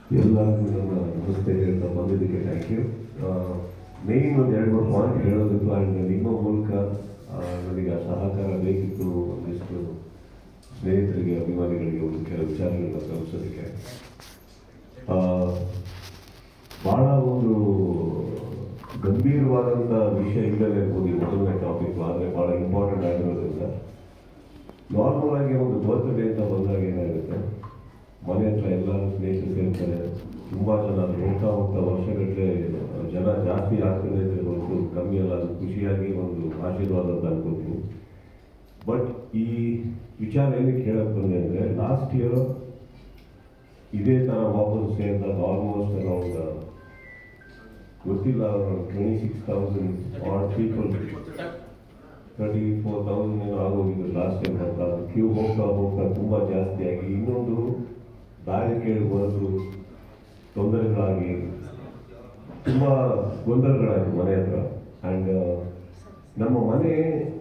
ಎಲ್ಲರಿಗೂ ನನ್ನ ನಮಸ್ತೆ ಹೇಳ್ತಾ ಬಂದಿದ್ದಕ್ಕೆ ಥ್ಯಾಂಕ್ ಯು ಮೇನ್ ಒಂದು ಎರಡು ಮೂರು ಪಾಯಿಂಟ್ ಹೇಳೋದಿತ್ತು ಆ್ಯಂಡ್ ನಿಮ್ಮ ಮೂಲಕ ಆ, ನನಗೆ ಆ ಸಹಕಾರ ಬೇಕಿತ್ತು ಒಂದಿಷ್ಟು ಸ್ನೇಹಿತರಿಗೆ ಅಭಿಮಾನಿಗಳಿಗೆ ಒಂದು ಕೆಲವು ವಿಚಾರಗಳನ್ನ ತಲುಪಿಸೋದಕ್ಕೆ ಆ, ಬಹಳ ಒಂದು ಗಂಭೀರವಾದಂಥ ವಿಷಯ ಇಲ್ಲದೆ ಇರ್ಬೋದು ಈ ಮೊದಲನೇ ಟಾಪಿಕ್ ಆದರೆ ಭಾಳ ಇಂಪಾರ್ಟೆಂಟ್ ಆಗಿರೋದ್ರಿಂದ ನಾರ್ಮಲ್ ಆಗಿ ಒಂದು ಬರ್ತ್ಡೇ ಅಂತ ಬಂದಾಗ ಏನಾಗುತ್ತೆ ಮನೆ ಹತ್ರ ಎಲ್ಲರೂ ಸ್ನೇಹಿತರು ಸೇರ್ತಾರೆ ತುಂಬ ಜನ ಅದು ಹೋಗ್ತಾ ಹೋಗ್ತಾ ವರ್ಷಗಟ್ಟಲೆ ಜನ ಜಾಸ್ತಿ ಆಗ್ತದೆ ಇದ್ರೆ ಹೊರತು ಕಮ್ಮಿ ಅಲ್ಲ ಅದು ಖುಷಿಯಾಗಿ ಒಂದು ಆಶೀರ್ವಾದ ಅಂತ ಅನ್ಕೋತೀನಿ ಬಟ್ ಈ ವಿಚಾರ ಏನಕ್ಕೆ ಹೇಳಕ್ ಬಂದೆ ಅಂದರೆ ಲಾಸ್ಟ್ ಇಯರ್ ಇದೇ ಥರ ವಾಪಸ್ ಸೇರಿದಾಗ ಆಲ್ಮೋಸ್ಟ್ ಅರೌಂಡ್ ಗೊತ್ತಿಲ್ಲ twenty six thousand or people thirty four thousand ಏನೋ ಆಗೋಗಿದ್ದು ಲಾಸ್ಟ್ ಟೈಮ್ ಅಂತ ಕ್ಯೂ ಹೋಗ್ತಾ ಹೋಗ್ತಾ ತುಂಬ ಜಾಸ್ತಿ ಆಗಿ ಇನ್ನೊಂದು ದಾರಿ ಕೇಳಿ ಬರೋದು ತೊಂದರೆಗಳಾಗಿ ತುಂಬ ಗೊಂದಲಗಳಾಯಿತು ಮನೆ ಹತ್ರ ಆ್ಯಂಡ್ ನಮ್ಮ ಮನೆ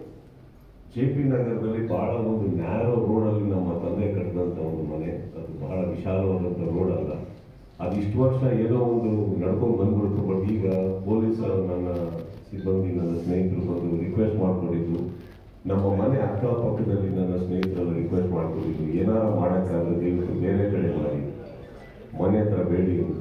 ಜೆ ಪಿ ನಗರದಲ್ಲಿ ಬಹಳ ಒಂದು ನ್ಯಾರೋ ರೋಡಲ್ಲಿ ನಮ್ಮ ತಂದೆ ಕಟ್ಟಿದಂಥ ಒಂದು ಮನೆ ಅದು ಬಹಳ ವಿಶಾಲವಾದಂಥ ರೋಡ್ ಅಲ್ಲ ಅದು ಇಷ್ಟು ವರ್ಷ ಏನೋ ಒಂದು ನಡ್ಕೊಂಡು ಬಂದ್ಬಿಡ್ತು ಬಟ್ ಈಗ ಪೊಲೀಸ್ ನನ್ನ ಸಿಬ್ಬಂದಿ ನನ್ನ ಸ್ನೇಹಿತರು ಬಂದು ರಿಕ್ವೆಸ್ಟ್ ಮಾಡ್ಕೊಂಡಿದ್ದು ನಮ್ಮ ಮನೆ ಅಕ್ಕಪಕ್ಕದಲ್ಲಿ ನನ್ನ ಸ್ನೇಹಿತರೆಲ್ಲ ರಿಕ್ವೆಸ್ಟ್ ಮಾಡ್ಕೊಂಡಿದ್ದು ಏನಾರ ಮಾಡೋಕ್ಕಾಗಲ್ಲ ದಯವಿಟ್ಟು ಬೇರೆ ಕಡೆ ಮಾಡಿ ಮನೆ ಹತ್ರ ಬೇಡಿ ಅಂತ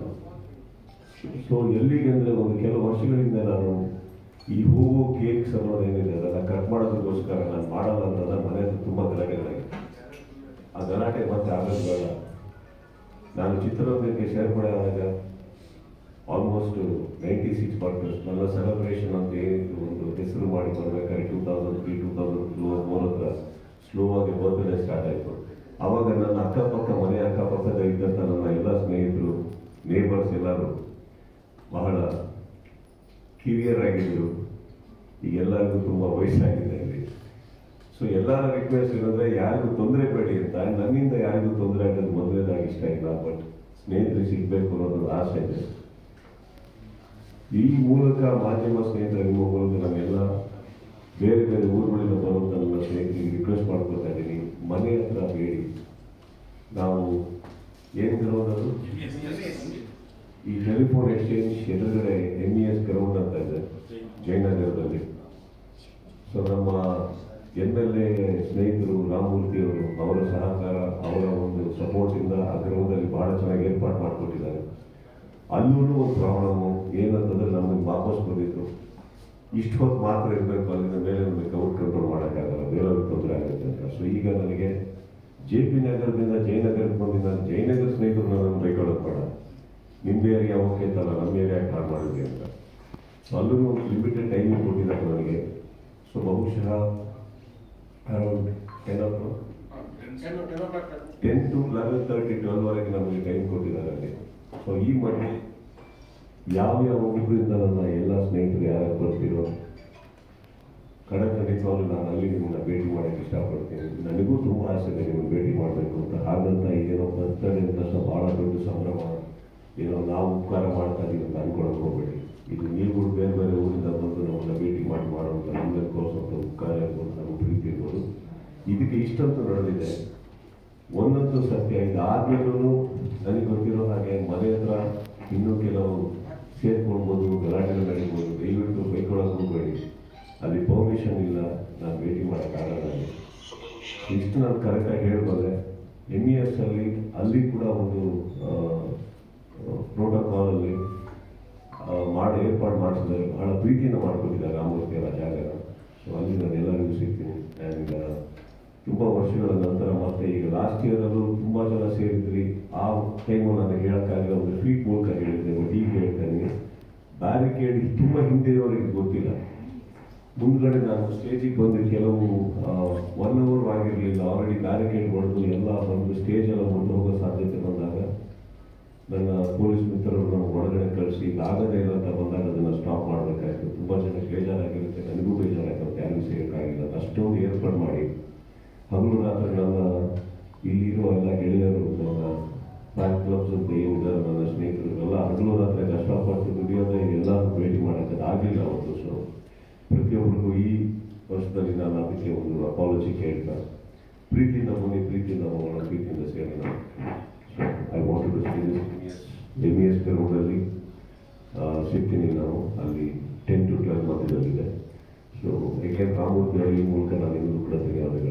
ಸೊ ಎಲ್ಲಿಗೆ ಅಂದರೆ ಒಂದು ಕೆಲವು ವರ್ಷಗಳಿಂದ ನಾನು ಈ ಹೂವು ಕೇಕ್ಸ್ ಅನ್ನೋದೇನಿದೆ ಅದನ್ನು ಕಟ್ ಮಾಡೋದಕ್ಕೋಸ್ಕರ ನಾನು ಮಾಡಲ್ಲ ಅಂತಂದ್ರೆ ಮನೆ ಹತ್ರ ತುಂಬ ಗಲಾಟೆಗಳಾಗಿದೆ ಆ ಗಲಾಟೆ ಮತ್ತೆ ಆಗೋದು ಬೇಡ ನಾನು ಚಿತ್ರರಂಗಕ್ಕೆ ಸೇರ್ಪಡೆ ಆದಾಗ ಆಲ್ಮೋಸ್ಟ್ ನೈಂಟಿ ಸಿಕ್ಸ್ ಪರ್ಸೆಂಟ್ ನನ್ನ ಸೆಲೆಬ್ರೇಷನ್ ಅಂತ ಏನಿತ್ತು ಒಂದು ಹೆಸರು ಮಾಡಿ ಬರ್ಬೇಕಾದ್ರೆ two thousand three two thousand two four ಹತ್ರ ಸ್ಲೋ ಆಗಿ ಬರ್ತ್ಡೇ ಸ್ಟಾರ್ಟ್ ಆಯಿತು ಆವಾಗ ನನ್ನ ಅಕ್ಕಪಕ್ಕ ಮನೆ ಅಕ್ಕಪಕ್ಕದ ಇದ್ದಂಥ ನನ್ನ ಎಲ್ಲ ಸ್ನೇಹಿತರು ನೇಬರ್ಸ್ ಎಲ್ಲರೂ ಬಹಳ ಕಿರಿಯರ್ ಆಗಿದ್ರು ಈಗ ಎಲ್ಲರಿಗೂ ತುಂಬ ವಯಸ್ಸಾಗಿದೆ ಅಲ್ಲಿ ಸೊ ಎಲ್ಲರ ರಿಕ್ವೆಸ್ಟ್ ಏನಂದ್ರೆ ಯಾರಿಗೂ ತೊಂದರೆ ಬೇಡಿ ಅಂತ ನನ್ನಿಂದ ಯಾರಿಗೂ ತೊಂದರೆ ಆಗೋದು ಮೊದಲನೇದಾಗಿ ಇಷ್ಟ ಇಲ್ಲ ಬಟ್ ಸ್ನೇಹಿತರಿಗೆ ಸಿಗ್ಬೇಕು ಅನ್ನೋದು ಆಸೆ ಇದೆ ಈ ಮೂಲಕ ಮಾಧ್ಯಮ ಸ್ನೇಹಿತರ ನಿಮ್ಮ ಮೂಲಕ ನಾವೆಲ್ಲ ಬೇರೆ ಬೇರೆ ಊರುಗಳಿಂದ ಬರುವಂಥ ನನ್ನ ಸ್ನೇಹಿತರಿಗೆ ರಿಕ್ವೆಸ್ಟ್ ಮಾಡ್ಕೊತಾ ಇದ್ದೀನಿ ಮನೆ ಹತ್ರ ಬೇಡಿ ನಾವು ಏನು ಗ್ರೌಂಡ್ ಈ ಟೆಲಿಫೋನ್ ಎಕ್ಸ್ಚೇಂಜ್ ಎದುರುಗಡೆ ಎಮ್ ಇ ಎಸ್ ಗ್ರೌಂಡ್ ಅಂತ ಇದೆ ಜಯನಗರದಲ್ಲಿ ಸೊ ನಮ್ಮ ಎಮ್ ಎಲ್ ಎ ಸ್ನೇಹಿತರು ರಾಮಮೂರ್ತಿ ಅವರು ಅವರ ಸಹಕಾರ ಅವರ ಒಂದು ಸಪೋರ್ಟಿಂದ ಆ ಗ್ರೌಂಡಲ್ಲಿ ಬಹಳ ಚೆನ್ನಾಗಿ ಏರ್ಪಾಡು ಮಾಡಿಕೊಟ್ಟಿದ್ದಾರೆ ಅಲ್ಲೂ ಒಂದು ಪ್ರಾಬ್ಲಮ್ಮು ಏನಂತಂದ್ರೆ ನಮಗೆ ವಾಪಸ್ ಬಂದಿತ್ತು ಇಷ್ಟು ಹೊತ್ತು ಮಾತ್ರ ಇರಬೇಕು ಅಲ್ಲಿಂದ ಮೇಲೆ ನಮಗೆ ಕೌಂಟ್ ಕಂಟ್ರೋಲ್ ಮಾಡೋಕ್ಕಾಗಲ್ಲ ಬೇರೆಯವ್ರಿಗೆ ತೊಂದರೆ ಆಗುತ್ತೆ ಅಂತ ಸೊ ಈಗ ನನಗೆ ಜೆ ಪಿ ನಗರದಿಂದ ಜಯನಗರಕ್ಕೆ ಬಂದಿದ್ದ ನಾನು ಜಯನಗರ ಸ್ನೇಹಿತರು ನನ್ನನ್ನು ಬೈಕೊಳ್ಳೋದು ಬೇಡ ನಿಮ್ಮ ಏರಿಯಾ ಓಕೆ ಅಂತಲ್ಲ ನಮ್ಮ ಏರಿಯಾಕ್ಕೆ ಹಾಳು ಮಾಡಿದ್ವಿ ಅಂತ ಸೊ ಅಲ್ಲೂ ಒಂದು ಲಿಮಿಟೆಡ್ ಟೈಮಿಂಗ್ ಕೊಟ್ಟಿದ್ದಾರೆ ನನಗೆ ಸೊ ಬಹುಶಃ around ten O ten to eleven thirty ಟ್ವೆಲ್ವರೆಗೆ ನಮಗೆ ಟೈಮ್ ಕೊಟ್ಟಿದ್ದಾರೆ ಅಲ್ಲಿ ಸೊ ಈ ಮಧ್ಯೆ ಯಾವ ಯಾವ ಊರಿಂದ ನನ್ನ ಎಲ್ಲ ಸ್ನೇಹಿತರು ಯಾರ್ಯಾರು ಬರ್ತಿರೋ ಕಡೆ ಖಂಡಿತವಾಗ್ಲೂ ನಾನು ಅಲ್ಲಿ ನಿಮ್ಮನ್ನ ಭೇಟಿ ಮಾಡೋಕ್ಕೆ ಇಷ್ಟಪಡ್ತೀನಿ ನನಗೂ ತುಂಬ ಆಸೆ ಇದೆ ನಿಮ್ಮನ್ನು ಭೇಟಿ ಮಾಡಬೇಕು ಅಂತ ಹಾಗಂತ ಏನೋ ಬರ್ತಡೇ ಅಂತ ತಕ್ಷಣ ಭಾಳ ದೊಡ್ಡ ಸಂಭ್ರಮ ಏನೋ ನಾವು ಉಪಕಾರ ಮಾಡ್ತಾ ಇದೀವಿ ಅಂತ ಅನ್ಕೊಳಕ್ಕೆ ಹೋಗ್ಬೇಡಿ ಇದು ನೀವು ಬೇರೆ ಬೇರೆ ಊರಿಂದ ಬಂದು ನಮ್ಮನ್ನ ಭೇಟಿ ಮಾಡಿ ಮಾಡುವಂಥ ನಮ್ಮಲ್ಲಿ ತೋರಿಸುವಂಥ ಉಪಕಾರ ಇರ್ಬೋದು ನಮ್ಮ ಪ್ರೀತಿ ಇರ್ಬೋದು ಇದಕ್ಕೆ ಇಷ್ಟಂತೂ ನಡೆದಿದೆ ಒಂದಂತೂ ಸತ್ಯ ಇದಾದ್ಮೇಲೂ ನನಗೆ ಗೊತ್ತಿರೋ ಹಾಗೆ ಮನೆ ಹತ್ರ ಇನ್ನೂ ಕೆಲವು ಸೇರ್ಕೊಳ್ಬೋದು ಗಲಾಟೆಗಳು ನಡೀಬೋದು ದಯವಿಟ್ಟು ಬೈಕೊಳಕ್ಕೆ ಹೋಗಬೇಡಿ ಅಲ್ಲಿ ಪರ್ಮಿಷನ್ ಇಲ್ಲ ನಾನು ಭೇಟಿ ಮಾಡೋಕ್ಕಾಗಲ್ಲ ಅಲ್ಲಿ ಇಷ್ಟು ನಾನು ಕರೆಕ್ಟಾಗಿ ಹೇಳ್ಬೋದೆ ಎಮ್ ಇ ಎಸ್ ಅಲ್ಲಿ ಅಲ್ಲಿ ಕೂಡ ಒಂದು ಪ್ರೋಟೋಕಾಲಲ್ಲಿ ಮಾಡಿ ಏರ್ಪಾಡು ಮಾಡಿಸಿದ್ದಾರೆ ಬಹಳ ಪ್ರೀತಿಯಿಂದ ಮಾಡ್ಕೊಟ್ಟಿದ್ದಾರೆ ರಾಮಮೂರ್ತಿ ಅವರ ಜಾಗನ ಸೊ ಅಲ್ಲಿ ನಾನು ಎಲ್ಲರಿಗೂ ಸಿಗ್ತೀನಿ ಆ್ಯಂಡ್ ತುಂಬ ವರ್ಷಗಳ ನಂತರ ಮತ್ತೆ ಈಗ ಲಾಸ್ಟ್ ಇಯರಲ್ಲೂ ತುಂಬ ಜನ ಸೇರಿದ್ರಿ ಆ ಟೈಮು ನನಗೆ ಹೇಳೋಕ್ಕಾಗಲ್ಲ ಒಂದು ಟ್ವೀಟ್ ಮೂಲಕ ಹೇಳಿದ್ದೆ ಬಟ್ ಈಗ ಹೇಳ್ತಾ ಇದ್ದೀನಿ ಬ್ಯಾರಿಕೇಡ್ ತುಂಬ ಹಿಂದೆ ಇರೋರಿಗೆ ಗೊತ್ತಿಲ್ಲ ಮುಂದ್ಗಡೆ ನಾನು ಸ್ಟೇಜಿಗೆ ಬಂದು ಕೆಲವು ಒನ್ ಅವರ್ ಆಗಿರಲಿಲ್ಲ ಆಲ್ರೆಡಿ ಬ್ಯಾರಿಕೇಡ್ ಹೊಡೆದು ಎಲ್ಲ ಬಂದು ಸ್ಟೇಜ್ ಎಲ್ಲ ಮುಂದೆ ಹೋಗೋ ಸಾಧ್ಯತೆ ಬಂದಾಗ ನನ್ನ ಪೊಲೀಸ್ ಮಿತ್ರರು ನಮ್ಗೆ ಒಳಗಡೆ ಕಳಿಸಿ ಆಗದೇ ಇಲ್ಲ ಅಂತ ಬಂದಾಗ ಅದನ್ನು ಸ್ಟಾಪ್ ಮಾಡಬೇಕಾಯ್ತು ತುಂಬ ಜನಕ್ಕೆ ಬೇಜಾರಾಗಿರುತ್ತೆ ನನಗೂ ಬೇಜಾರಾಗಿರುತ್ತೆ ಯಾರಿಗೂ ಸೇರೋಕ್ಕಾಗಿಲ್ಲ ಅಷ್ಟೊಂದು ಏರ್ಪಾಡು ಮಾಡಿ ಹಗಲು ರಾತ್ರಿ ನನ್ನ ಇಲ್ಲಿರೋ ಎಲ್ಲ ಗೆಳೆಯರು ನನ್ನ ಫ್ಯಾನ್ ಕ್ಲಬ್ಸ್ ಅಂತ ಏನಿದ್ದಾರೆ ನನ್ನ ಸ್ನೇಹಿತರು ಎಲ್ಲ ಹಗಲು ರಾತ್ರಿ ಕಷ್ಟಪಟ್ಟು ದುಡಿಯೋದೇ ಎಲ್ಲರೂ ಭೇಟಿ ಮಾಡೋಕ್ಕೆ ಆಗಲಿಲ್ಲ ಅವತ್ತು ಸೊ ಪ್ರತಿಯೊಬ್ಬರಿಗೂ ಈ ವರ್ಷದಲ್ಲಿ ನಾನು ಅದಕ್ಕೆ ಒಂದು ಅಪಾಲಜಿ ಕೇಳ್ತಾ ಪ್ರೀತಿಯಿಂದ ಬನ್ನಿ ಪ್ರೀತಿಯಿಂದ ಹೋಗೋಣ ಪ್ರೀತಿಯಿಂದ ಸೇರೋಣ ಐ ವಾಂಟ್ ಟು ಸಿ ರೋಡಲ್ಲಿ ಸಿಗ್ತೀನಿ ನಾವು ಅಲ್ಲಿ ಟೆನ್ ಟು ಟ್ವೆಲ್ ಮಧ್ಯದಲ್ಲಿದೆ ಸೊ ಏಕೆಂದ್ರೆ ರಾಮೂರ್ತಿ ಹಳ್ಳಿ ಮೂಲಕ ನಾನು ಇನ್ನೂ ಕೂಡ ಧನ್ಯವಾದಗಳು